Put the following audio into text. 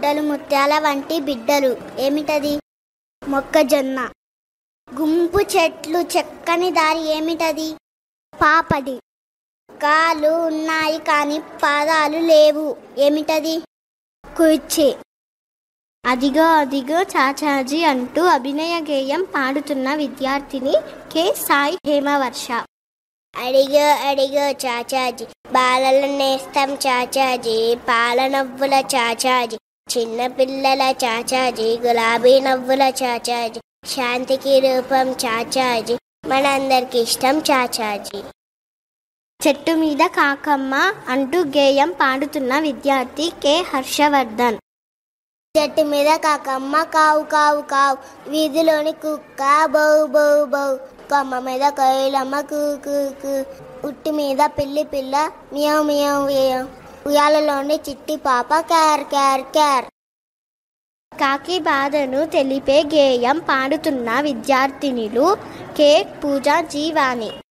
గుడ్డలు ముత్యాల వంటి బిడ్డలు ఏమిటది మొక్కజొన్న గుంపు చెట్లు చెక్కని దారి ఏమిటది పాపడి కాళ్ళు ఉన్నాయి కానీ పాదాలు లేవు ఏమిటది కుర్చీ అదిగో అదిగో చాచాజీ అంటూ అభినయ గేయం పాడుతున్న విద్యార్థిని కె సాయి హేమవర్ష అడిగో అడిగో చాచాజీ బాలల నేస్తం చాచాజీ పాల నవ్వుల చాచాజీ చిన్న పిల్లల చాచాజీ గులాబీ నవ్వుల చాచాజీ శాంతికి రూపం చాచాజీ మనందరికి ఇష్టం చాచాజీ చెట్టు మీద కాకమ్మ అంటూ గేయం పాడుతున్న విద్యార్థి కె హర్షవర్ధన్ చెట్టు మీద కాకమ్మ కావు కావు కావు వీధిలోని కుక్క బౌ బౌ బౌ కొమ్మ మీద కోయిలమ్మ కూ కూ కూ ఉట్టి మీద పిల్లి పిల్ల మియావ్ మియావ్ మియావ్ ఉయ్యాలలోని చిట్టి పాప క్యార్ క్యార్ క్యార్ కాకి బాధను తెలిపే గేయం పాడుతున్న విద్యార్థినిలు కె పూజ జీవాని